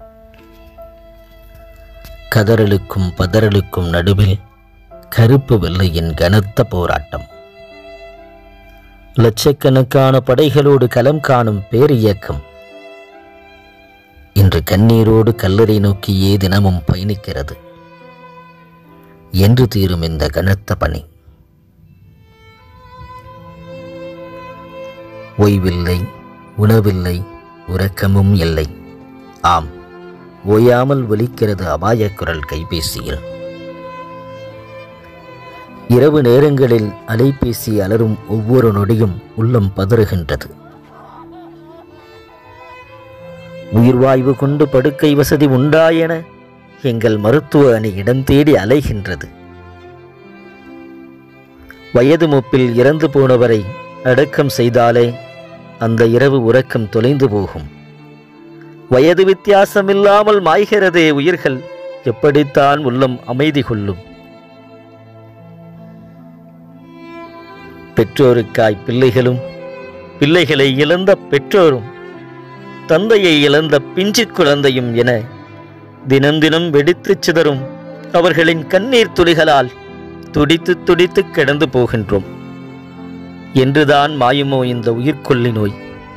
கதறலுக்கும் பதறலுக்கும் நடுவில் கருப்பு வெள்ளையின் கனத்த போராட்டம் லட்சக்கணக்கான படைகளோடு களம் காணும் பேரியக்கம் இன்று கண்ணீரோடு கல்லறை நோக்கியே தினமும் பயணிக்கிறது என்று தீரும் இந்த கனத்த பணி ஓய்வில்லை உணவில்லை உறக்கமும் இல்லை ஆம் ஓயாமல் ஒலிக்கிறது அபாயக் குரல் கைபேசியில் இரவு நேரங்களில் அலைபேசி அலரும் ஒவ்வொரு நொடியும் உள்ளம் பதறுகின்றது உயிர்வாய்வு கொண்டு படுக்கை வசதி உண்டா என எங்கள் மருத்துவ அணி இடம் தேடி அலைகின்றது வயது மூப்பில் இறந்து போனவரை அடக்கம் செய்தாலே அந்த இரவு உறக்கம் தொலைந்து போகும் வயது வித்தியாசமில்லாமல் மாய்கிறதே உயிர்கள் எப்படித்தான் உள்ளம் அமைதி கொள்ளும் பெற்றோருக்காய் பிள்ளைகளும் பிள்ளைகளை இழந்த பெற்றோரும் தந்தையை இழந்த பிஞ்சு குழந்தையும் என தினம் தினம் வெடித்துச் சிதறும் அவர்களின் கண்ணீர் துளிகளால் துடித்து துடித்து கிடந்து போகின்றோம் என்றுதான் மாயுமோ இந்த உயிர்கொல்லி நோய்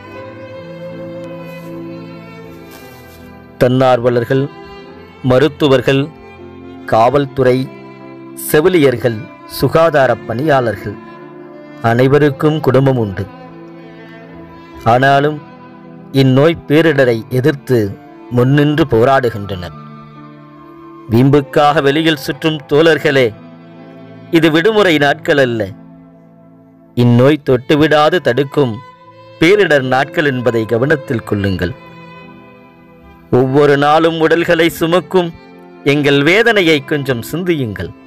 தன்னார்வலர்கள் மருத்துவர்கள் காவல்துறை செவிலியர்கள் சுகாதார பணியாளர்கள் அனைவருக்கும் குடும்பம் உண்டு ஆனாலும் இந்நோய் பேரிடரை எதிர்த்து முன்னின்று போராடுகின்றனர் வீம்புக்காக வெளியில் சுற்றும் தோழர்களே இது விடுமுறை நாட்கள் அல்ல இந்நோய் தொட்டுவிடாது தடுக்கும் பேரிடர் நாட்கள் என்பதை கவனத்தில் கொள்ளுங்கள் ஒவ்வொரு நாளும் உடல்களை சுமக்கும் எங்கள் வேதனையை கொஞ்சம் சிந்தியுங்கள்